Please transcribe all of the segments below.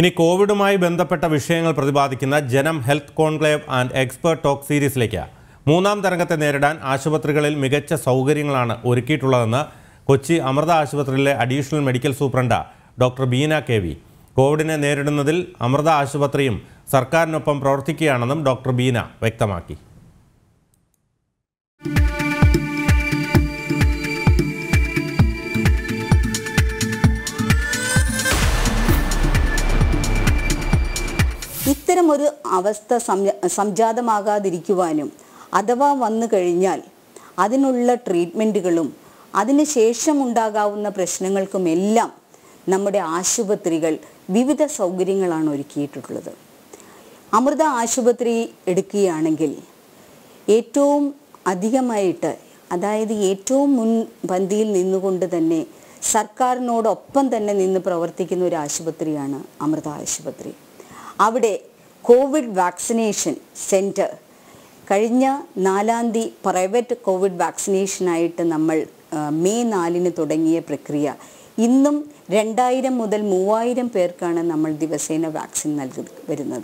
ഇനി കോവിഡുമായി ബന്ധപ്പെട്ട വിഷയങ്ങൾ പ്രതിപാദിക്കുന്ന Janam health conclave and expert talk സീരീസിലേക്ക് മൂന്നാം തരംഗത്തെ നേരിടാൻ ആശുപത്രികളിൽ മികച്ച സൗകര്യങ്ങളാണ് ഒരുക്കിയിട്ടുള്ളതെന്ന് കൊച്ചി അമൃത ആശുപത്രിയിലെ additional medical superintendent doctor Beena K V കോവിഡിനെ നേരിടുന്നതിൽ അമൃത ആശുപത്രിയും സർക്കാരിനൊപ്പം പ്രവർത്തിക്കുകയാണെന്നും ഡോക്ടർ ബീന വ്യക്തമാക്കി ഇത്തരമൊരു അവസ്ഥ സംജ- സംജാതമാകാതിരിക്കുവാനും അഥവാ വന്നു കഴിഞ്ഞാൽ അതിനുള്ള ട്രീറ്റ്മെൻറ്റുകളും അതിനുശേഷം ഉണ്ടാകാവുന്ന പ്രശ്നങ്ങൾക്കുമെല്ലാം നമ്മുടെ ആശുപത്രികൾ വിവിധ സൗകര്യങ്ങളാണ് ഒരുക്കിയിട്ടുള്ളത് അമൃത ആശുപത്രി എടുക്കുകയാണെങ്കിൽ ഏറ്റവും അധികമായിട്ട് അതായത് ഏറ്റവും മുൻപന്തിയിൽ നിന്നുകൊണ്ട് തന്നെ സർക്കാരിനോടൊപ്പം തന്നെ നിന്ന് പ്രവർത്തിക്കുന്ന ഒരു ആശുപത്രിയാണ് അമൃത ആശുപത്രി അവിടെ കോവിഡ് വാക്സിനേഷൻ സെൻറ്റർ കഴിഞ്ഞ നാലാം തീയതി പ്രൈവറ്റ് കോവിഡ് വാക്സിനേഷനായിട്ട് നമ്മൾ ആ, മെയ് നാലിന് തുടങ്ങിയ പ്രക്രിയ ഇന്നും രണ്ടായിരം മുതൽ മൂവായിരം പേർക്കാണ് നമ്മൾ ദിവസേന വാക്സിൻ നൽകി വരുന്നത്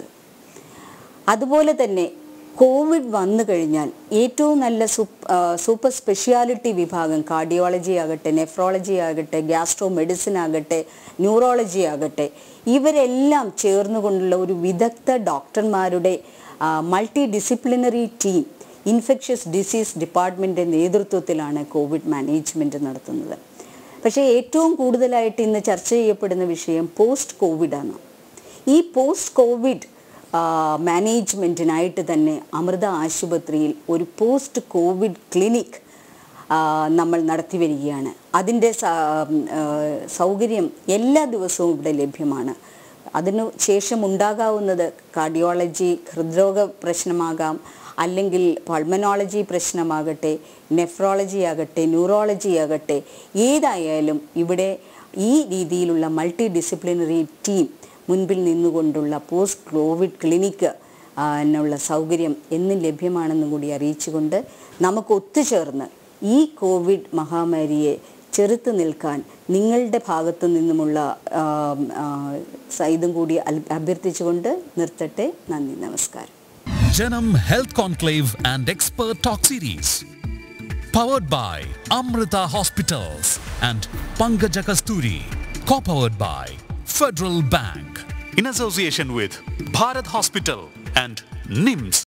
അതുപോലെ തന്നെ കോവിഡ് വന്നു കഴിഞ്ഞാൽ ഏറ്റവും നല്ല സൂപ്പ് ആ, സൂപ്പർ സ്പെഷ്യാലിറ്റി വിഭാഗം കാർഡിയോളജി ആകട്ടെ നെഫ്രോളജി ആകട്ടെ ഗ്യാസ്ട്രോ മെഡിസിൻ ആകട്ടെ ന്യൂറോളജി ആകട്ടെ ഇവരെല്ലാം ചേർന്നുകൊണ്ടുള്ള ഒരു വിദഗ്ധ ഡോക്ടർമാരുടെ multi disciplinary team infectious disease department നേതൃത്വത്തിലാണ് കോവിഡ് മാനേജ്മെൻറ്റ് നടത്തുന്നത് പക്ഷേ ഏറ്റവും കൂടുതലായിട്ട് ഇന്ന് ചർച്ച ചെയ്യപ്പെടുന്ന വിഷയം പോസ്റ്റ് കോവിഡാണ് ഈ പോസ്റ്റ് കോവിഡ് മാനേജ്മെൻറ്റിനായിട്ട് തന്നെ അമൃത ആശുപത്രിയിൽ ഒരു പോസ്റ്റ് കോവിഡ് ക്ലിനിക് ആ, നമ്മൾ നടത്തി വരികയാണ് അതിൻ്റെ സ- ആ, സൗകര്യം എല്ലാ ദിവസവും ഇവിടെ ലഭ്യമാണ് അതിനു ശേഷം ഉണ്ടാകാവുന്നത് കാർഡിയോളജി ഹൃദ്രോഗ പ്രശ്നമാകാം അല്ലെങ്കിൽ പൾമനോളജി പ്രശ്നമാകട്ടെ നെഫ്രോളജി ആകട്ടെ ന്യൂറോളജി ആകട്ടെ ഏതായാലും ഇവിടെ ഈ രീതിയിലുള്ള മൾട്ടി ഡിസിപ്ലിനറി ടീം മുൻപിൽ നിന്നുകൊണ്ടുള്ള പോസ്റ്റ് കോവിഡ് ക്ലിനിക്ക് ആ, നുള്ള സൗകര്യം എന്നും ലഭ്യമാണെന്നും കൂടി അറിയിച്ചുകൊണ്ട് നമുക്ക് ഒത്തുചേർന്ന് ഈ കോവിഡ് മഹാമാരിയെ ചെറുത്ത് നിൽക്കാൻ നിങ്ങളുടെ ഭാഗത്തു നിന്നുമുള്ള ആ, ആ, സ- ഇതും കൂടി അൽ- അഭ്യർത്ഥിച്ചുകൊണ്ട് നിർത്തട്ടെ നന്ദി നമസ്കാരം Janam Health Conclave and Expert Talk Series. Powered by Amrita Hospitals and Pankaja Kasturi. Co-powered by Federal Bank. in association with Bharat Hospital and NIMS.